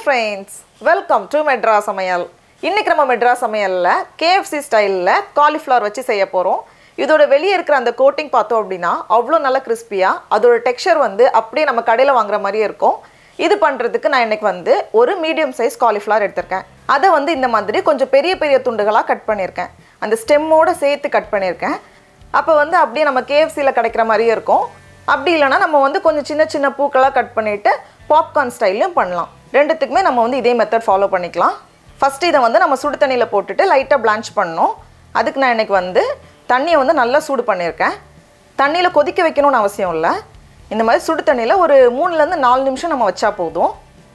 Friends welcome to metro சமையல் இன்னைக்கு நம்ம மெட்ரா சமையலில் கேஎஃப்சி ஸ்டைலில் காலிஃப்ளவர் வச்சு செய்ய போகிறோம் இதோட வெளியே இருக்கிற அந்த கோட்டிங் பார்த்தோம் அப்படின்னா அவ்வளோ நல்ல கிறிஸ்பியாக அதோட டெக்ஸ்சர் வந்து அப்படியே நம்ம கடையில் வாங்குற மாதிரியே இருக்கும் இது பண்ணுறதுக்கு நான் இன்னைக்கு வந்து ஒரு மீடியம் சைஸ் காலிஃப்ளவர் எடுத்திருக்கேன் அதை வந்து இந்த மாதிரி கொஞ்சம் பெரிய பெரிய துண்டுகளாக கட் பண்ணியிருக்கேன் அந்த ஸ்டெம்மோட சேர்த்து கட் பண்ணியிருக்கேன் அப்போ வந்து அப்படியே நம்ம கேஎஃப்சியில் கிடைக்கிற மாதிரியே இருக்கும் அப்படி இல்லைன்னா நம்ம வந்து கொஞ்சம் சின்ன சின்ன பூக்களாக கட் பண்ணிவிட்டு பாப்கார்ன் ஸ்டைல்லையும் பண்ணலாம் ரெண்டுத்துக்குமே நம்ம வந்து இதே மெத்தட் ஃபாலோ பண்ணிக்கலாம் ஃபஸ்ட்டு இதை வந்து நம்ம சுடு தண்ணியில் போட்டுட்டு லைட்டாக பிளான்ச் பண்ணணும் அதுக்கு நான் இன்னைக்கு வந்து தண்ணியை வந்து நல்லா சூடு பண்ணியிருக்கேன் தண்ணியில் கொதிக்க வைக்கணும்னு அவசியம் இல்லை இந்த மாதிரி சுடு தண்ணியில் ஒரு மூணுலேருந்து நாலு நிமிஷம் நம்ம வச்சா போதும்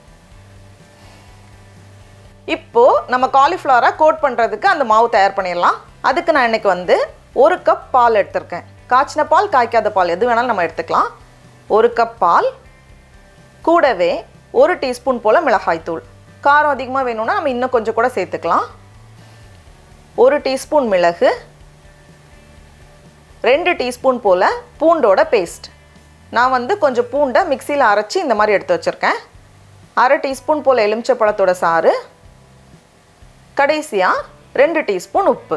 இப்போது நம்ம காலிஃப்ளவரை கோட் பண்ணுறதுக்கு அந்த மாவு தயார் பண்ணிடலாம் அதுக்கு நான் இன்னைக்கு வந்து ஒரு கப் பால் எடுத்திருக்கேன் காய்ச்சின பால் காய்க்காத பால் எது வேணாலும் நம்ம எடுத்துக்கலாம் ஒரு கப் பால் கூடவே ஒரு டீஸ்பூன் போல் மிளகாய்த்தூள் காரம் அதிகமாக வேணும்னா நம்ம இன்னும் கொஞ்சம் கூட சேர்த்துக்கலாம் ஒரு டீஸ்பூன் மிளகு ரெண்டு டீஸ்பூன் போல் பூண்டோட பேஸ்ட் நான் வந்து கொஞ்சம் பூண்டை மிக்சியில் அரைச்சி இந்த மாதிரி எடுத்து வச்சுருக்கேன் அரை டீஸ்பூன் போல் எலுமிச்சப்பழத்தோட சாறு கடைசியாக ரெண்டு டீஸ்பூன் உப்பு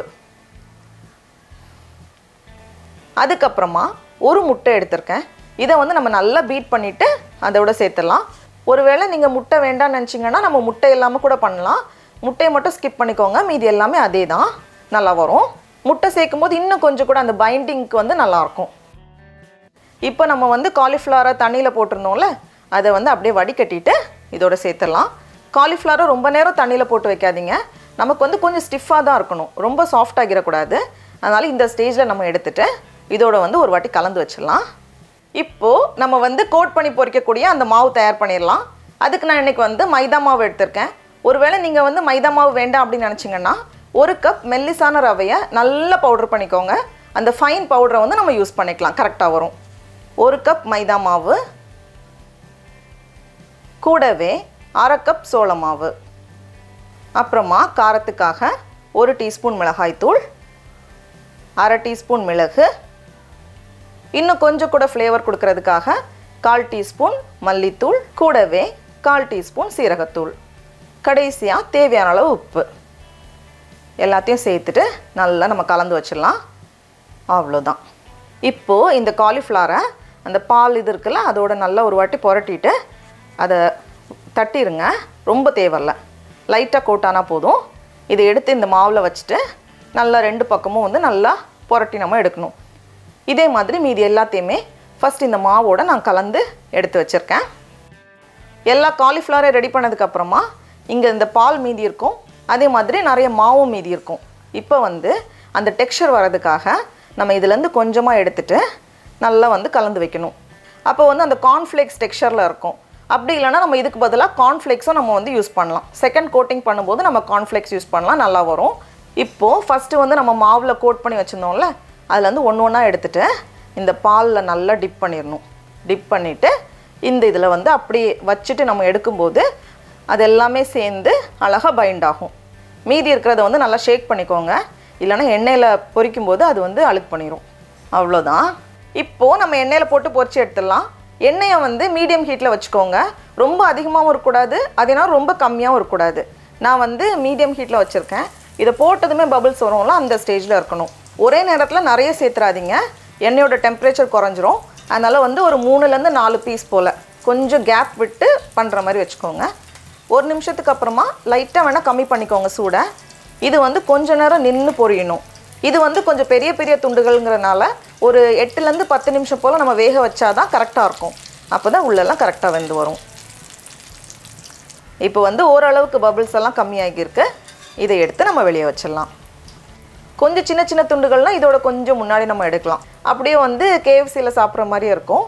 அதுக்கப்புறமா ஒரு முட்டை எடுத்திருக்கேன் இதை வந்து நம்ம நல்லா பீட் பண்ணிவிட்டு அதோட சேர்த்துடலாம் ஒருவேளை நீங்கள் முட்டை வேண்டாம்னு நினச்சிங்கன்னா நம்ம முட்டை இல்லாமல் கூட பண்ணலாம் முட்டையை மட்டும் ஸ்கிப் பண்ணிக்கோங்க மீதி எல்லாமே அதே தான் நல்லா வரும் முட்டை சேர்க்கும் போது இன்னும் கொஞ்சம் கூட அந்த பைண்டிங்க்கு வந்து நல்லாயிருக்கும் இப்போ நம்ம வந்து காலிஃப்ளவரை தண்ணியில் போட்டிருந்தோம்ல அதை வந்து அப்படியே வடிகட்டிட்டு இதோட சேர்த்துடலாம் காலிஃப்ளவரை ரொம்ப நேரம் தண்ணியில் போட்டு வைக்காதீங்க நமக்கு வந்து கொஞ்சம் ஸ்டிஃபாக தான் இருக்கணும் ரொம்ப சாஃப்ட் ஆகிடக்கூடாது அதனால் இந்த ஸ்டேஜில் நம்ம எடுத்துட்டு இதோட வந்து ஒரு வாட்டி கலந்து வச்சிடலாம் இப்போது நம்ம வந்து கோட் பண்ணி பொரிக்கக்கூடிய அந்த மாவு தயார் பண்ணிடலாம் அதுக்கு நான் இன்றைக்கி வந்து மைதா மாவு எடுத்திருக்கேன் ஒருவேளை நீங்கள் வந்து மைதா மாவு வேண்டாம் அப்படின்னு நினச்சிங்கன்னா ஒரு கப் மெல்லிசான ரவையை நல்லா பவுடர் பண்ணிக்கோங்க அந்த ஃபைன் பவுடரை வந்து நம்ம யூஸ் பண்ணிக்கலாம் கரெக்டாக வரும் ஒரு கப் மைதா மாவு கூடவே அரை கப் சோள மாவு அப்புறமா காரத்துக்காக ஒரு டீஸ்பூன் மிளகாய்த்தூள் அரை டீஸ்பூன் மிளகு இன்னும் கொஞ்சம் கூட ஃப்ளேவர் கொடுக்கறதுக்காக கால் டீஸ்பூன் மல்லித்தூள் கூடவே கால் டீஸ்பூன் சீரகத்தூள் கடைசியாக தேவையான அளவு உப்பு எல்லாத்தையும் சேர்த்துட்டு நல்லா நம்ம கலந்து வச்சிடலாம் அவ்வளோதான் இப்போது இந்த காலிஃப்ளவரை அந்த பால் இது இருக்குல்ல அதோட நல்லா ஒரு வாட்டி புரட்டிட்டு அதை தட்டிடுங்க ரொம்ப தேவையில்ல லைட்டாக கோட்டானா போதும் இதை எடுத்து இந்த மாவில் வச்சுட்டு நல்லா ரெண்டு பக்கமும் வந்து நல்லா புரட்டி நம்ம எடுக்கணும் இதே மாதிரி மீதி எல்லாத்தையுமே ஃபஸ்ட் இந்த மாவோட நான் கலந்து எடுத்து வச்சுருக்கேன் எல்லா காலிஃப்ளவரை ரெடி பண்ணதுக்கப்புறமா இங்கே இந்த பால் மீதி இருக்கும் அதே மாதிரி நிறைய மாவும் மீதி இருக்கும் இப்போ வந்து அந்த டெக்ஸ்சர் வர்றதுக்காக நம்ம இதுலேருந்து கொஞ்சமாக எடுத்துட்டு நல்லா வந்து கலந்து வைக்கணும் அப்போ வந்து அந்த கார்ன்ஃப்ளேக்ஸ் டெக்ஸ்சரில் இருக்கும் அப்படி இல்லைன்னா நம்ம இதுக்கு பதிலாக கார்ன்ஃப்ளேக்ஸும் நம்ம வந்து யூஸ் பண்ணலாம் செகண்ட் கோட்டிங் பண்ணும்போது நம்ம கார்ன்ஃப்ளேக்ஸ் யூஸ் பண்ணலாம் நல்லா வரும் இப்போது ஃபஸ்ட்டு வந்து நம்ம மாவில் கோட் பண்ணி வச்சுருந்தோம்ல அதுலேருந்து ஒன்று ஒன்றா எடுத்துகிட்டு இந்த பாலில் நல்லா டிப் பண்ணிடணும் டிப் பண்ணிவிட்டு இந்த இதில் வந்து அப்படியே வச்சுட்டு நம்ம எடுக்கும்போது அது எல்லாமே சேர்ந்து அழகாக பைண்ட் ஆகும் மீதி இருக்கிறத வந்து நல்லா ஷேக் பண்ணிக்கோங்க இல்லைன்னா எண்ணெயில் பொரிக்கும்போது அது வந்து அழுக்கு பண்ணிடும் அவ்வளோதான் இப்போது நம்ம எண்ணெயில் போட்டு பொரிச்சு எடுத்துடலாம் எண்ணெயை வந்து மீடியம் ஹீட்டில் வச்சுக்கோங்க ரொம்ப அதிகமாகவும் இருக்கக்கூடாது அதேனா ரொம்ப கம்மியாகவும் இருக்கக்கூடாது நான் வந்து மீடியம் ஹீட்டில் வச்சுருக்கேன் இதை போட்டதுமே பபிள்ஸ் வரும்ல அந்த ஸ்டேஜில் இருக்கணும் ஒரே நேரத்தில் நிறைய சேர்த்துறாதீங்க எண்ணெயோட டெம்பரேச்சர் குறைஞ்சிரும் அதனால் வந்து ஒரு மூணுலேருந்து நாலு பீஸ் போல் கொஞ்சம் கேப் விட்டு பண்ணுற மாதிரி வச்சுக்கோங்க ஒரு நிமிஷத்துக்கு அப்புறமா லைட்டாக வேணால் கம்மி பண்ணிக்கோங்க சூடை இது வந்து கொஞ்ச நேரம் நின்று பொரியணும் இது வந்து கொஞ்சம் பெரிய பெரிய துண்டுகள்ங்கிறனால ஒரு எட்டுலேருந்து பத்து நிமிஷம் போல் நம்ம வேக வச்சாதான் கரெக்டாக இருக்கும் அப்போ தான் உள்ளெல்லாம் கரெக்டாக வெந்து வரும் இப்போ வந்து ஓரளவுக்கு பபிள்ஸ் எல்லாம் கம்மியாகியிருக்கு இதை எடுத்து நம்ம வெளியே வச்சிடலாம் கொஞ்சம் சின்ன சின்ன துண்டுகள்லாம் இதோட கொஞ்சம் முன்னாடி நம்ம எடுக்கலாம் அப்படியே வந்து கேஎஃப்சியில் சாப்பிட்ற மாதிரி இருக்கும்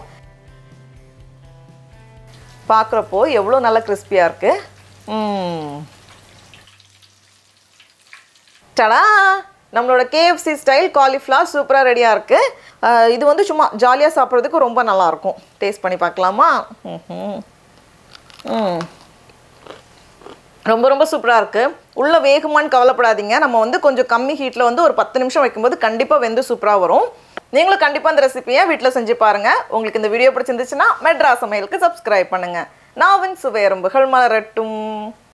பார்க்குறப்போ எவ்வளோ நல்லா கிறிஸ்பியாக இருக்குது டடா நம்மளோட கேஎஃப்சி ஸ்டைல் காலிஃப்ளவர் சூப்பராக ரெடியாக இருக்குது இது வந்து சும்மா ஜாலியாக சாப்பிட்றதுக்கு ரொம்ப நல்லாயிருக்கும் டேஸ்ட் பண்ணி பார்க்கலாமா ம்ஹும். ம் ரொம்ப ரொம்ப சூப்பராக இருக்குது உள்ளே வேகுமான்னு கவலைப்படாதீங்க நம்ம வந்து கொஞ்சம் கம்மி ஹீட்டில் வந்து ஒரு பத்து நிமிஷம் வைக்கும்போது கண்டிப்பாக வெந்து சூப்பராக வரும் நீங்களும் கண்டிப்பாக இந்த ரெசிபியை வீட்டில் செஞ்சு பாருங்கள் உங்களுக்கு இந்த வீடியோ பிடிச்சிருந்துச்சுன்னா மெட்ரா சமையலுக்கு சப்ஸ்கிரைப் பண்ணுங்கள் நாவின் சுவையரும்புகள் மலரட்டும் வணக்கம்